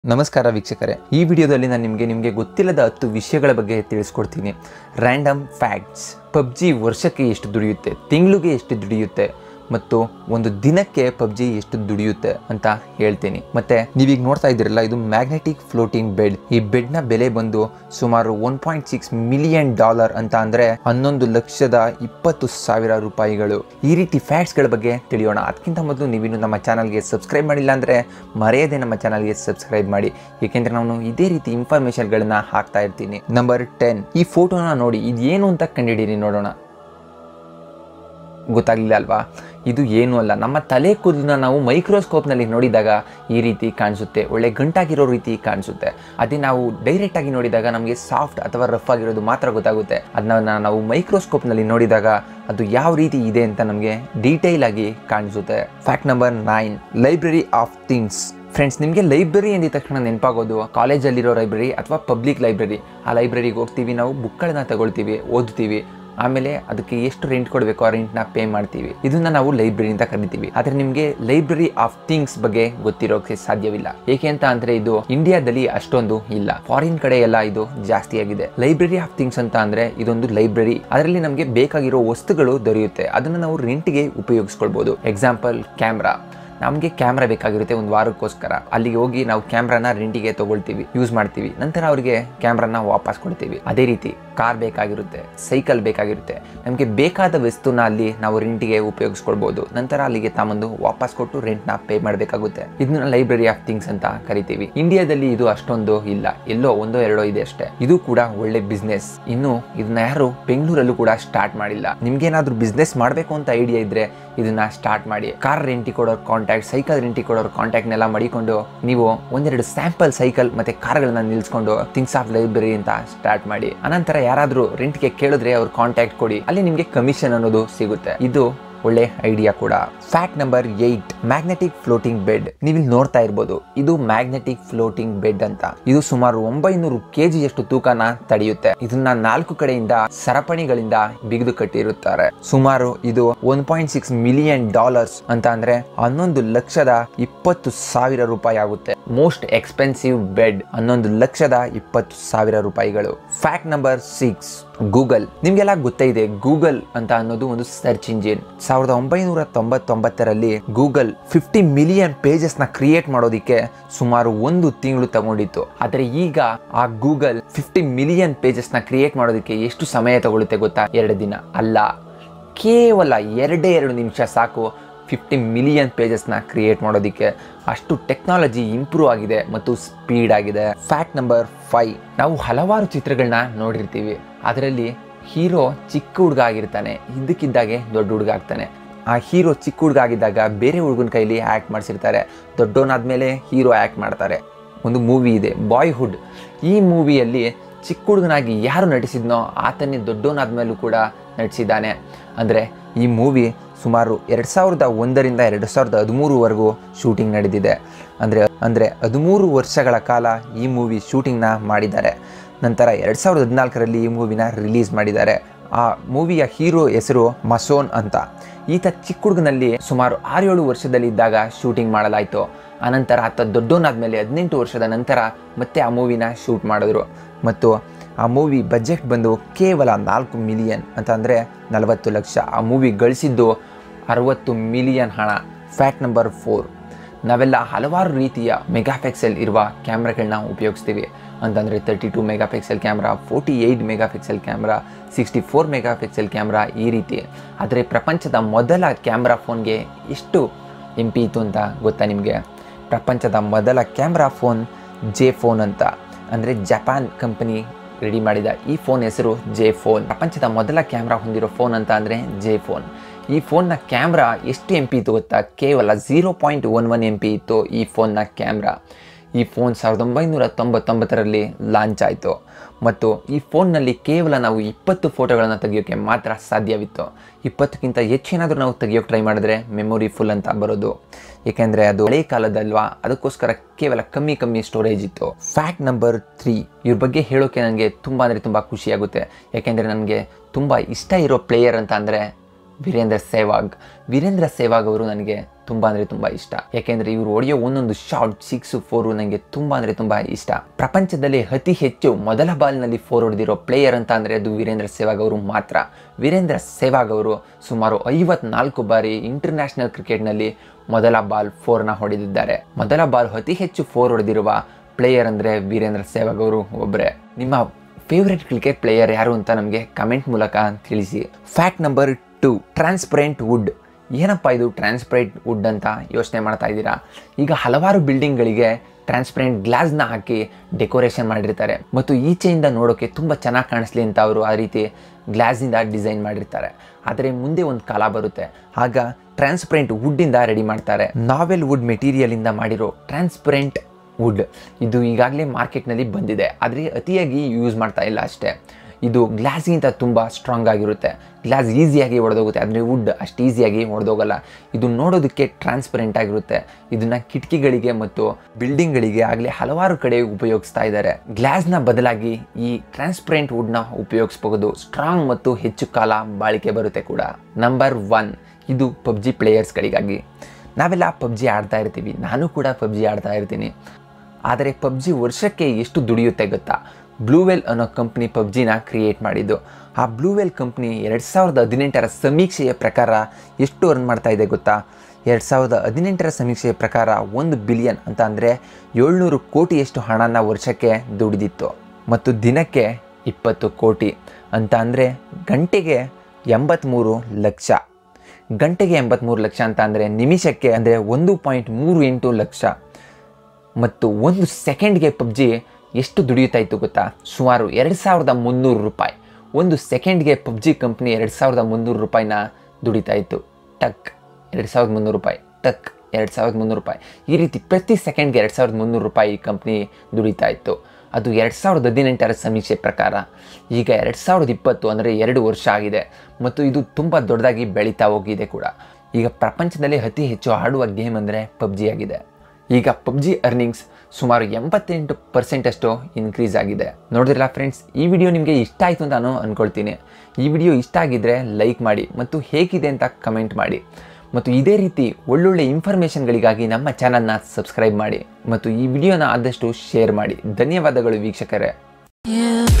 ನಮಸ್ಕಾರ ವೀಕ್ಷಕರೇ ಈ ವಿಡಿಯೋದಲ್ಲಿ ನಾನು ನಿಮಗೆ ನಿಮಗೆ ಗೊತ್ತಿಲ್ಲದ ಹತ್ತು ವಿಷಯಗಳ ಬಗ್ಗೆ ತಿಳಿಸ್ಕೊಡ್ತೀನಿ ರ್ಯಾಂಡಮ್ ಫ್ಯಾಕ್ಟ್ಸ್ ಪಬ್ಜಿ ವರ್ಷಕ್ಕೆ ಎಷ್ಟು ದುಡಿಯುತ್ತೆ ತಿಂಗಳಿಗೆ ಎಷ್ಟು ದುಡಿಯುತ್ತೆ ಮತ್ತು ಒಂದು ದಿನಕ್ಕೆ ಪಬ್ಜಿ ಎಷ್ಟು ದುಡಿಯುತ್ತೆ ಅಂತ ಹೇಳ್ತೀನಿ ಮತ್ತೆ ನೀವೀಗ ನೋಡ್ತಾ ಇದ್ದೀರಲ್ಲ ಇದು ಮ್ಯಾಗ್ನೆಟಿಕ್ ಫ್ಲೋಟಿಂಗ್ ಬೆಡ್ ಈ ಬೆಡ್ನ ಬೆಲೆ ಬಂದು ಸುಮಾರು one point six million dollar ಅಂತ ಅಂದ್ರೆ ಹನ್ನೊಂದು ಲಕ್ಷದ ಇಪ್ಪತ್ತು ಸಾವಿರ ರೂಪಾಯಿಗಳು ಈ ರೀತಿ ಫ್ಯಾಕ್ಟ್ಸ್ಗಳ ಬಗ್ಗೆ ತಿಳಿಯೋಣ ಅದಕ್ಕಿಂತ ಮೊದಲು ನೀವಿನ್ನು ನಮ್ಮ ಚಾನಲ್ಗೆ ಸಬ್ಸ್ಕ್ರೈಬ್ ಮಾಡಿಲ್ಲ ಅಂದರೆ ಮರೆಯದೆ ನಮ್ಮ ಚಾನಲ್ಗೆ ಸಬ್ಸ್ಕ್ರೈಬ್ ಮಾಡಿ ಏಕೆಂದರೆ ನಾನು ಇದೇ ರೀತಿ ಇನ್ಫಾರ್ಮೇಷನ್ಗಳನ್ನ ಹಾಕ್ತಾ ಇರ್ತೀನಿ ನಂಬರ್ ಟೆನ್ ಈ ಫೋಟೋನ ನೋಡಿ ಇದು ಏನು ಅಂತ ಕಂಡುಹಿಡೀರಿ ನೋಡೋಣ ಗೊತ್ತಾಗಲಿಲ್ಲ ಅಲ್ವಾ ಇದು ಏನೂ ಅಲ್ಲ ನಮ್ಮ ತಲೆ ಕೂದಲನ್ನ ನಾವು ಮೈಕ್ರೋಸ್ಕೋಪ್ನಲ್ಲಿ ನೋಡಿದಾಗ ಈ ರೀತಿ ಕಾಣಿಸುತ್ತೆ ಒಳ್ಳೆ ಗಂಟಾಗಿರೋ ರೀತಿ ಕಾಣಿಸುತ್ತೆ ಅದೇ ನಾವು ಡೈರೆಕ್ಟ್ ಆಗಿ ನೋಡಿದಾಗ ನಮಗೆ ಸಾಫ್ಟ್ ಅಥವಾ ರಫ್ ಆಗಿರೋದು ಮಾತ್ರ ಗೊತ್ತಾಗುತ್ತೆ ಅದನ್ನ ನಾವು ಮೈಕ್ರೋಸ್ಕೋಪ್ನಲ್ಲಿ ನೋಡಿದಾಗ ಅದು ಯಾವ ರೀತಿ ಇದೆ ಅಂತ ನಮಗೆ ಡೀಟೇಲ್ ಆಗಿ ಕಾಣಿಸುತ್ತೆ fact number nine library of things friends ನಿಮಗೆ ಲೈಬ್ರರಿ ಎಂದಿದ ತಕ್ಷಣ ನೆನಪಾಗೋದು ಕಾಲೇಜಲ್ಲಿರೋ ಲೈಬ್ರರಿ ಅಥವಾ ಪಬ್ಲಿಕ್ ಲೈಬ್ರರಿ ಆ ಲೈಬ್ರರಿಗೆ ಹೋಗ್ತೀವಿ ನಾವು ಬುಕ್ಗಳನ್ನ ತಗೊಳ್ತೀವಿ ಓದ್ತೀವಿ ಆಮೇಲೆ ಅದಕ್ಕೆ ಎಷ್ಟು ರೆಂಟ್ ಕೊಡಬೇಕು ಆ ರೆಂಟ್ನ ಪೇ ಮಾಡ್ತೀವಿ ಇದನ್ನ ನಾವು ಲೈಬ್ರರಿ ಅಂತ ಕರಿತೀವಿ ಆದ್ರೆ ನಿಮಗೆ ಲೈಬ್ರರಿ ಆಫ್ ಥಿಂಗ್ಸ್ ಬಗ್ಗೆ ಗೊತ್ತಿರೋಕೆ ಸಾಧ್ಯವಿಲ್ಲ ಏಕೆ ಅಂತ ಅಂದ್ರೆ ಇದು ಇಂಡಿಯಾದಲ್ಲಿ ಅಷ್ಟೊಂದು ಇಲ್ಲ ಫಾರಿನ್ ಕಡೆ ಎಲ್ಲ ಇದು ಜಾಸ್ತಿ ಆಗಿದೆ ಲೈಬ್ರರಿ ಆಫ್ ಥಿಂಗ್ಸ್ ಅಂತ ಅಂದ್ರೆ ಇದೊಂದು ಲೈಬ್ರರಿ ಅದರಲ್ಲಿ ನಮಗೆ ಬೇಕಾಗಿರೋ ವಸ್ತುಗಳು ದೊರೆಯುತ್ತೆ ಅದನ್ನ ನಾವು ರೆಂಟ್ಗೆ ಉಪಯೋಗಿಸ್ಕೊಳ್ಬಹುದು ಎಕ್ಸಾಂಪಲ್ ಕ್ಯಾಮ್ರಾ ನಮಗೆ ಕ್ಯಾಮ್ರಾ ಬೇಕಾಗಿರುತ್ತೆ ಒಂದು ವಾರಕ್ಕೋಸ್ಕರ ಅಲ್ಲಿಗೆ ಹೋಗಿ ನಾವು ಕ್ಯಾಮ್ರಾನ ರೆಂಟಿಗೆ ತಗೊಳ್ತೀವಿ ಯೂಸ್ ಮಾಡ್ತೀವಿ ನಂತರ ಅವರಿಗೆ ಕ್ಯಾಮ್ರಾನ ವಾಪಸ್ ಕೊಡ್ತೀವಿ ಅದೇ ರೀತಿ ಕಾರ್ ಬೇಕಾಗಿರುತ್ತೆ ಸೈಕಲ್ ಬೇಕಾಗಿರುತ್ತೆ ನಮಗೆ ಬೇಕಾದ ವಸ್ತುನ ಅಲ್ಲಿ ನಾವು ರೆಂಟಿಗೆ ಉಪಯೋಗಿಸ್ಕೊಳ್ಬಹುದು ನಂತರ ಅಲ್ಲಿಗೆ ತಾಮಂದು ವಾಪಸ್ ಕೊಟ್ಟು ರೆಂಟ್ನ ಪೇ ಮಾಡಬೇಕಾಗುತ್ತೆ ಇದನ್ನ ಲೈಬ್ರರಿ ಆಫ್ ಥಿಂಗ್ಸ್ ಅಂತ ಕರಿತೀವಿ ಇಂಡಿಯಾದಲ್ಲಿ ಇದು ಅಷ್ಟೊಂದು ಇಲ್ಲ ಎಲ್ಲೋ ಒಂದೋ ಎರಡೋ ಇದೆ ಅಷ್ಟೇ ಇದು ಕೂಡ ಒಳ್ಳೆ ಬಿಸ್ನೆಸ್ ಇನ್ನು ಇದನ್ನ ಯಾರು ಬೆಂಗಳೂರಲ್ಲೂ ಕೂಡ ಸ್ಟಾರ್ಟ್ ಮಾಡಿಲ್ಲ ನಿಮ್ಗೇನಾದ್ರೂ ಬಿಸ್ನೆಸ್ ಮಾಡಬೇಕು ಅಂತ ಐಡಿಯಾ ಇದ್ರೆ ಇದನ್ನ ಸ್ಟಾರ್ಟ್ ಮಾಡಿ ಕಾರ್ ರೆಂಟಿ ಕೊಡೋರ್ ಕಾಂಟ್ಯಾಕ್ಟ್ ಸೈಕಲ್ ರೆಂಟಿ ಕೊಡೋರ್ ಕಾಂಟ್ಯಾಕ್ಟ್ನೆಲ್ಲ ಮಾಡಿಕೊಂಡು ನೀವು ಒಂದೆರಡು ಸ್ಯಾಂಪಲ್ ಸೈಕಲ್ ಮತ್ತೆ ಕಾರ್ಗಳನ್ನ ನಿಲ್ಸ್ಕೊಂಡು ಥಿಂಗ್ಸ್ ಆಫ್ ಲೈಬ್ರರಿ ಅಂತ ಸ್ಟಾರ್ಟ್ ಮಾಡಿ ಅನಂತರ ಯಾರಾದ್ರೂ ರೆಂಟ್ಗೆ ಕೇಳಿದ್ರೆ ಅವ್ರ ಕಾಂಟ್ಯಾಕ್ಟ್ ಕೊಡಿ ಅಲ್ಲಿ ನಿಮಗೆ ಕಮಿಷನ್ ಅನ್ನೋದು ಸಿಗುತ್ತೆ ಇದು ಒಳ್ಳೆ ಐಡಿಯಾ ಕೂಡ fact number eight magnetic floating bed ನೀವಿಲ್ಲಿ ನೋಡ್ತಾ ಇರ್ಬೋದು ಇದು ಮ್ಯಾಗ್ನೆಟಿಕ್ ಫ್ಲೋಟಿಂಗ್ ಬೆಡ್ ಅಂತ ಇದು ಸುಮಾರು ಒಂಬೈನೂರು ಕೆಜಿಯಷ್ಟು ತೂಕನ ತಡೆಯುತ್ತೆ ಇದನ್ನ ನಾಲ್ಕು ಕಡೆಯಿಂದ ಸರಪಣಿಗಳಿಂದ ಬಿಗಿದು ಕಟ್ಟಿರುತ್ತಾರೆ ಸುಮಾರು ಇದು one point six million dollars ಅಂತ ಅಂದ್ರೆ ಹನ್ನೊಂದು ಲಕ್ಷದ ಇಪ್ಪತ್ತು ಸಾವಿರ ರೂಪಾಯಿ ಆಗುತ್ತೆ ಮೋಸ್ಟ್ ಎಕ್ಸ್ಪೆನ್ಸಿವ್ ಬೆಡ್ ಹನ್ನೊಂದು ಲಕ್ಷದ ಇಪ್ಪತ್ತು ಸಾವಿರ ರೂಪಾಯಿಗಳು ಫ್ಯಾಕ್ಟ್ ನಂಬರ್ ಸಿಕ್ಸ್ ಗೂಗಲ್ ನಿಮ್ಗೆಲ್ಲ ಗೊತ್ತೇ ಇದೆ ಗೂಗಲ್ ಅಂತ ಅನ್ನೋದು ಒಂದು ಸರ್ಚ್ ಇಂಜಿನ್ ಸಾವಿರದ ಒಂಬೈನೂರ ತೊಂಬತ್ತೊಂಬತ್ತರಲ್ಲಿ ಗೂಗಲ್ ಫಿಫ್ಟಿ ಮಿಲಿಯನ್ ಪೇಜಸ್ ನ ಕ್ರಿಯೇಟ್ ಮಾಡೋದಿಕ್ಕೆ ಸುಮಾರು ಒಂದು ತಿಂಗಳು ತಗೊಂಡಿತ್ತು ಆದ್ರೆ ಈಗ ಆ ಗೂಗಲ್ ಫಿಫ್ಟಿ ಮಿಲಿಯನ್ ಪೇಜಸ್ ನ ಕ್ರಿಯೇಟ್ ಮಾಡೋದಕ್ಕೆ ಎಷ್ಟು ಸಮಯ ತಗೊಳುತ್ತೆ ಗೊತ್ತಾ ಎರಡು ದಿನ ಅಲ್ಲ ಕೇವಲ ಎರಡೇ ಎರಡು ನಿಮಿಷ ಸಾಕು ಫಿಫ್ಟಿ ಮಿಲಿಯನ್ ಪೇಜಸ್ನ ಕ್ರಿಯೇಟ್ ಮಾಡೋದಕ್ಕೆ ಅಷ್ಟು ಟೆಕ್ನಾಲಜಿ ಇಂಪ್ರೂವ್ ಆಗಿದೆ ಮತ್ತು ಸ್ಪೀಡ್ ಆಗಿದೆ ಫ್ಯಾಕ್ಟ್ ನಂಬರ್ ಫೈವ್ ನಾವು ಹಲವಾರು ಚಿತ್ರಗಳನ್ನ ನೋಡಿರ್ತೀವಿ ಅದರಲ್ಲಿ ಹೀರೋ ಚಿಕ್ಕ ಹುಡುಗ ಆಗಿರ್ತಾನೆ ಇದ್ದಕ್ಕಿದ್ದಾಗೆ ದೊಡ್ಡ ಹುಡುಗ ಆಗ್ತಾನೆ ಆ ಹೀರೋ ಚಿಕ್ಕ ಹುಡುಗ ಆಗಿದ್ದಾಗ ಬೇರೆ ಹುಡುಗನ ಕೈಲಿ ಆ್ಯಕ್ಟ್ ಮಾಡಿಸಿರ್ತಾರೆ ದೊಡ್ಡವನಾದ್ಮೇಲೆ ಹೀರೋ ಆ್ಯಕ್ಟ್ ಮಾಡ್ತಾರೆ ಒಂದು ಮೂವಿ ಇದೆ ಬಾಯ್ಹುಡ್ ಈ ಮೂವಿಯಲ್ಲಿ ಚಿಕ್ಕ ಹುಡುಗನಾಗಿ ಯಾರು ನಟಿಸಿದ್ನೋ ಆತನೇ ದೊಡ್ಡವನಾದ್ಮೇಲೂ ಕೂಡ ನಟಿಸಿದ್ದಾನೆ ಅಂದರೆ ಈ ಮೂವಿ ಸುಮಾರು ಎರಡು ಸಾವಿರದ ಒಂದರಿಂದ ಎರಡು ಸಾವಿರದ ಹದಿಮೂರುವರೆಗೂ ಶೂಟಿಂಗ್ ನಡೆದಿದೆ ಅಂದರೆ ಅಂದರೆ ಹದಿಮೂರು ವರ್ಷಗಳ ಕಾಲ ಈ ಮೂವಿ ಶೂಟಿಂಗ್ನ ಮಾಡಿದ್ದಾರೆ ನಂತರ ಎರಡು ಸಾವಿರದ ಹದಿನಾಲ್ಕರಲ್ಲಿ ಈ ಮೂವಿನ ರಿಲೀಸ್ ಮಾಡಿದ್ದಾರೆ ಆ ಮೂವಿಯ ಹೀರೋ ಹೆಸರು ಮಸೋನ್ ಅಂತ ಈತ ಚಿಕ್ಕ ಹುಡುಗನಲ್ಲಿ ಸುಮಾರು ಆರು ಏಳು ವರ್ಷದಲ್ಲಿದ್ದಾಗ ಶೂಟಿಂಗ್ ಮಾಡಲಾಯಿತು ಆನಂತರ ಆತ ದೊಡ್ಡವನಾದ್ಮೇಲೆ ಹದಿನೆಂಟು ವರ್ಷದ ನಂತರ ಮತ್ತೆ ಆ ಮೂವಿನ ಶೂಟ್ ಮಾಡಿದ್ರು ಮತ್ತು ಆ ಮೂವಿ ಬಜೆಟ್ ಬಂದು ಕೇವಲ ನಾಲ್ಕು ಮಿಲಿಯನ್ ಅಂತ ಅಂದರೆ ನಲವತ್ತು ಲಕ್ಷ ಆ ಮೂವಿ ಗಳಿಸಿದ್ದು ಅರವತ್ತು ಮಿಲಿಯನ್ ಹಣ ಫ್ಯಾಕ್ಟ್ ನಂಬರ್ ಫೋರ್ ನಾವೆಲ್ಲ ಹಲವಾರು ರೀತಿಯ ಮೆಗಾಪಿಕ್ಸೆಲ್ ಇರುವ ಕ್ಯಾಮ್ರಾಗಳನ್ನ ಉಪಯೋಗಿಸ್ತೀವಿ ಅಂತಂದರೆ thirty two megapixel camera forty eight megapixel camera sixty four megapixel camera ಈ ರೀತಿ ಆದರೆ ಪ್ರಪಂಚದ ಮೊದಲ ಕ್ಯಾಮ್ರಾ ಫೋನ್ಗೆ ಎಷ್ಟು ಎಂ ಪಿ ಇತ್ತು ಅಂತ ಗೊತ್ತಾ ನಿಮಗೆ ಪ್ರಪಂಚದ ಮೊದಲ ಕ್ಯಾಮ್ರಾ ಫೋನ್ ಜೆ ಫೋನ್ ಅಂತ ಅಂದರೆ ಜಪಾನ್ ಕಂಪನಿ ರೆಡಿ ಮಾಡಿದ ಈ ಫೋನ್ ಹೆಸರು ಜೆ ಫೋನ್ ಪ್ರಪಂಚದ ಮೊದಲ ಕ್ಯಾಮ್ರಾ ಹೊಂದಿರೋ ಫೋನ್ ಅಂತ ಅಂದರೆ ಜೆ ಫೋನ್ ಈ ಫೋನ್ನ ಕ್ಯಾಮ್ರಾ ಎಷ್ಟು ಎಂ ಪಿ ಇತ್ತು ಗೊತ್ತಾ ಕೇವಲ zero point one one M P ಇತ್ತು ಈ ಫೋನ್ನ ಕ್ಯಾಮ್ರಾ ಈ ಫೋನ್ ಸಾವಿರದ ಒಂಬೈನೂರ ತೊಂಬತ್ತೊಂಬತ್ತರಲ್ಲಿ ಲಾಂಚ್ ಆಯಿತು ಮತ್ತು ಈ ಫೋನ್ನಲ್ಲಿ ಕೇವಲ ನಾವು ಇಪ್ಪತ್ತು ಫೋಟೋಗಳನ್ನು ತೆಗಿಯೋಕ್ಕೆ ಮಾತ್ರ ಸಾಧ್ಯವಿತ್ತು ಇಪ್ಪತ್ತಕ್ಕಿಂತ ಹೆಚ್ಚೇನಾದರೂ ನಾವು ತೆಗಿಯೋಕೆ ಟ್ರೈ ಮಾಡಿದ್ರೆ ಮೆಮೊರಿ ಫುಲ್ ಅಂತ ಬರೋದು ಏಕೆಂದರೆ ಅದು ಹಳೆ ಕಾಲದಲ್ವಾ ಅದಕ್ಕೋಸ್ಕರ ಕೇವಲ ಕಮ್ಮಿ ಕಮ್ಮಿ ಸ್ಟೋರೇಜ್ ಇತ್ತು ಫ್ಯಾಕ್ಟ್ ನಂಬರ್ ತ್ರೀ ಇವ್ರ ಬಗ್ಗೆ ಹೇಳೋಕೆ ನನಗೆ ತುಂಬ ಅಂದರೆ ತುಂಬ ಖುಷಿಯಾಗುತ್ತೆ ಯಾಕೆಂದರೆ ನನಗೆ ತುಂಬ ಇಷ್ಟ ಇರೋ ಪ್ಲೇಯರ್ ಅಂತ ಅಂದರೆ ವೀರೇಂದ್ರ ಸೆಹ್ವಾಗ್ ವೀರೇಂದ್ರ ಸೆಹ್ವಾಗ್ ಅವರು ನನಗೆ ತುಂಬ ಅಂದರೆ ತುಂಬ ಇಷ್ಟ ಯಾಕೆಂದರೆ ಇವರು ಹೊಡೆಯೋ ಒಂದೊಂದು ಶಾಟ್ ಸಿಕ್ಸ್ ಫೋರು ನನಗೆ ತುಂಬ ಅಂದರೆ ತುಂಬ ಇಷ್ಟ ಪ್ರಪಂಚದಲ್ಲಿ ಅತಿ ಹೆಚ್ಚು ಮೊದಲ ಬಾಲ್ನಲ್ಲಿ ಫೋರ್ ಹೊಡೆದಿರೋ ಪ್ಲೇಯರ್ ಅಂತ ಅಂದರೆ ಅದು ವೀರೇಂದ್ರ ಸೆಹ್ವಾಗ್ ಅವರು ಮಾತ್ರ ವೀರೇಂದ್ರ ಸೆಹ್ವಾಗ್ ಅವರು ಸುಮಾರು ಐವತ್ನಾಲ್ಕು ಬಾರಿ ಇಂಟರ್ನ್ಯಾಷನಲ್ ಕ್ರಿಕೆಟ್ನಲ್ಲಿ ಮೊದಲ ಬಾಲ್ ಫೋರ್ನ ಹೊಡೆದಿದ್ದಾರೆ ಮೊದಲ ಬಾಲ್ ಅತಿ ಹೆಚ್ಚು ಫೋರ್ ಹೊಡೆದಿರುವ ಪ್ಲೇಯರ್ ಅಂದರೆ ವೀರೇಂದ್ರ ಸೆಹ್ವಾಗ್ ಅವರು ಒಬ್ಬರೇ ನಿಮ್ಮ ಫೇವ್ರೆಟ್ ಕ್ರಿಕೆಟ್ ಪ್ಲೇಯರ್ ಯಾರು ಅಂತ ನಮಗೆ ಕಮೆಂಟ್ ಮೂಲಕ ತಿಳಿಸಿ fact number two transparent wood ಏನಪ್ಪ ಇದು ಟ್ರಾನ್ಸ್ಪರೆಂಟ್ ವುಡ್ ಅಂತ ಯೋಚನೆ ಮಾಡ್ತಾ ಇದ್ದೀರಾ ಈಗ ಹಲವಾರು ಬಿಲ್ಡಿಂಗ್ಗಳಿಗೆ ಟ್ರಾನ್ಸ್ಪರೆಂಟ್ ಗ್ಲಾಸ್ನ ಹಾಕಿ ಡೆಕೋರೇಷನ್ ಮಾಡಿರ್ತಾರೆ ಮತ್ತು ಈಚೆಯಿಂದ ನೋಡೋಕ್ಕೆ ತುಂಬ ಚೆನ್ನಾಗಿ ಕಾಣಿಸ್ಲಿ ಅಂತ ಅವರು ಆ ರೀತಿ ಗ್ಲಾಸಿಂದ ಡಿಸೈನ್ ಮಾಡಿರ್ತಾರೆ ಆದರೆ ಮುಂದೆ ಒಂದು ಕಾಲ ಬರುತ್ತೆ ಆಗ ಟ್ರಾನ್ಸ್ಪರೆಂಟ್ ವುಡ್ಡಿಂದ ರೆಡಿ ಮಾಡ್ತಾರೆ ನಾವೆಲ್ ವುಡ್ ಮೆಟೀರಿಯಲಿಂದ ಮಾಡಿರೋ ಟ್ರಾನ್ಸ್ಪರೆಂಟ್ ವುಡ್ ಇದು ಈಗಾಗಲೇ ಮಾರ್ಕೆಟ್ನಲ್ಲಿ ಬಂದಿದೆ ಆದರೆ ಅತಿಯಾಗಿ ಯೂಸ್ ಮಾಡ್ತಾ ಇಲ್ಲ ಅಷ್ಟೇ ಇದು ಗ್ಲಾಸ್ಗಿಂತ ತುಂಬ ಸ್ಟ್ರಾಂಗ್ ಆಗಿರುತ್ತೆ ಗ್ಲಾಸ್ ಈಸಿಯಾಗಿ ಒಡೆದೋಗುತ್ತೆ ಆದರೆ ವುಡ್ ಅಷ್ಟು ಈಸಿಯಾಗಿ ಒಡೆದೋಗಲ್ಲ ಇದು ನೋಡೋದಕ್ಕೆ ಟ್ರಾನ್ಸ್ಪರೆಂಟ್ ಆಗಿರುತ್ತೆ ಇದನ್ನು ಕಿಟಕಿಗಳಿಗೆ ಮತ್ತು ಬಿಲ್ಡಿಂಗ್ಗಳಿಗೆ ಆಗಲೇ ಹಲವಾರು ಕಡೆ ಉಪಯೋಗಿಸ್ತಾ ಇದ್ದಾರೆ ಗ್ಲಾಸ್ನ ಬದಲಾಗಿ ಈ ಟ್ರಾನ್ಸ್ಪರೆಂಟ್ ವುಡ್ನ ಉಪಯೋಗಿಸ್ಬಹುದು ಸ್ಟ್ರಾಂಗ್ ಮತ್ತು ಹೆಚ್ಚು ಕಾಲ ಬಾಳಿಕೆ ಬರುತ್ತೆ ಕೂಡ ನಂಬರ್ ಒನ್ ಇದು ಪಬ್ಜಿ ಪ್ಲೇಯರ್ಸ್ಗಳಿಗಾಗಿ ನಾವೆಲ್ಲ ಪಬ್ಜಿ ಆಡ್ತಾ ಇರ್ತೀವಿ ನಾನು ಕೂಡ ಪಬ್ಜಿ ಆಡ್ತಾ ಇರ್ತೀನಿ ಆದರೆ ಪಬ್ಜಿ ವರ್ಷಕ್ಕೆ ಎಷ್ಟು ದುಡಿಯುತ್ತೆ ಗೊತ್ತಾ ಬ್ಲೂವೆಲ್ ಅನ್ನೋ ಕಂಪ್ನಿ ಪಬ್ಜಿನ ಕ್ರಿಯೇಟ್ ಮಾಡಿದ್ದು ಆ ಬ್ಲೂವೆಲ್ ಕಂಪ್ನಿ ಎರಡು ಸಾವಿರದ ಹದಿನೆಂಟರ ಸಮೀಕ್ಷೆಯ ಪ್ರಕಾರ ಎಷ್ಟು ಅರ್ನ್ ಮಾಡ್ತಾ ಇದೆ ಗೊತ್ತಾ ಎರಡು ಸಾವಿರದ ಹದಿನೆಂಟರ ಸಮೀಕ್ಷೆಯ ಪ್ರಕಾರ ಒಂದು ಬಿಲಿಯನ್ ಅಂತ ಅಂದರೆ ಏಳ್ನೂರು ಕೋಟಿಯಷ್ಟು ಹಣನ ವರ್ಷಕ್ಕೆ ದುಡಿದಿತ್ತು ಮತ್ತು ದಿನಕ್ಕೆ ಇಪ್ಪತ್ತು ಕೋಟಿ ಅಂತ ಅಂದರೆ ಗಂಟೆಗೆ ಎಂಬತ್ತ್ಮೂರು ಲಕ್ಷ ಗಂಟೆಗೆ ಎಂಬತ್ತ್ಮೂರು ಲಕ್ಷ ಅಂತ ಅಂದರೆ ನಿಮಿಷಕ್ಕೆ ಅಂದರೆ ಒಂದು ಪಾಯಿಂಟ್ ಮೂರು ಎಂಟು ಲಕ್ಷ ಮತ್ತು ಒಂದು ಸೆಕೆಂಡ್ಗೆ ಪಬ್ಜಿ ಎಷ್ಟು ದುಡಿಯುತ್ತಾ ಇತ್ತು ಗೊತ್ತಾ ಸುಮಾರು ಎರಡು ಸಾವಿರದ ಮುನ್ನೂರು ರೂಪಾಯಿ ಒಂದು ಸೆಕೆಂಡ್ಗೆ ಪಬ್ಜಿ ಕಂಪ್ನಿ ಎರಡು ಸಾವಿರದ ಮುನ್ನೂರು ರೂಪಾಯಿನ ದುಡಿತಾ ಇತ್ತು ಟಕ್ ಎರಡು ಸಾವಿರದ ಮುನ್ನೂರು ರೂಪಾಯಿ ಟಕ್ ಎರಡು ಸಾವಿರದ ಮುನ್ನೂರು ರೂಪಾಯಿ ಈ ರೀತಿ ಪ್ರತಿ ಸೆಕೆಂಡ್ಗೆ ಎರಡು ಸಾವಿರದ ಮುನ್ನೂರು ರೂಪಾಯಿ ಕಂಪ್ನಿ ದುಡಿತಾ ಇತ್ತು ಅದು ಎರಡು ಸಾವಿರದ ಹದಿನೆಂಟರ ಸಮೀಕ್ಷೆ ಪ್ರಕಾರ ಈಗ ಎರಡು ಸಾವಿರದ ಇಪ್ಪತ್ತು ಅಂದರೆ ಎರಡು ವರ್ಷ ಆಗಿದೆ ಮತ್ತು ಇದು ತುಂಬ ದೊಡ್ಡದಾಗಿ ಬೆಳೀತಾ ಹೋಗಿದೆ ಕೂಡ ಈಗ ಪ್ರಪಂಚದಲ್ಲಿ ಅತಿ ಹೆಚ್ಚು ಆಡುವ ಗೇಮ್ ಅಂದರೆ ಪಬ್ಜಿ ಆಗಿದೆ ಈಗ ಪಬ್ಜಿ ಅರ್ನಿಂಗ್ಸ್ ಸುಮಾರು ಎಂಬತ್ತೆಂಟು ಪರ್ಸೆಂಟಷ್ಟು ಇನ್ಕ್ರೀಸ್ ಆಗಿದೆ ನೋಡಿದ್ರಲ್ಲ ಫ್ರೆಂಡ್ಸ್ ಈ ವಿಡಿಯೋ ನಿಮಗೆ ಇಷ್ಟ ಆಯಿತು ಅಂತ ನಾನು ಅಂದ್ಕೊಳ್ತೀನಿ ಈ ವಿಡಿಯೋ ಇಷ್ಟ ಆಗಿದ್ದರೆ ಲೈಕ್ ಮಾಡಿ ಮತ್ತು ಹೇಗಿದೆ ಅಂತ ಕಮೆಂಟ್ ಮಾಡಿ ಮತ್ತು ಇದೇ ರೀತಿ ಒಳ್ಳೊಳ್ಳೆ ಇನ್ಫಾರ್ಮೇಷನ್ಗಳಿಗಾಗಿ ನಮ್ಮ ಚಾನಲ್ನ ಸಬ್ಸ್ಕ್ರೈಬ್ ಮಾಡಿ ಮತ್ತು ಈ ವಿಡಿಯೋನ ಆದಷ್ಟು ಶೇರ್ ಮಾಡಿ ಧನ್ಯವಾದಗಳು ವೀಕ್ಷಕರೇ You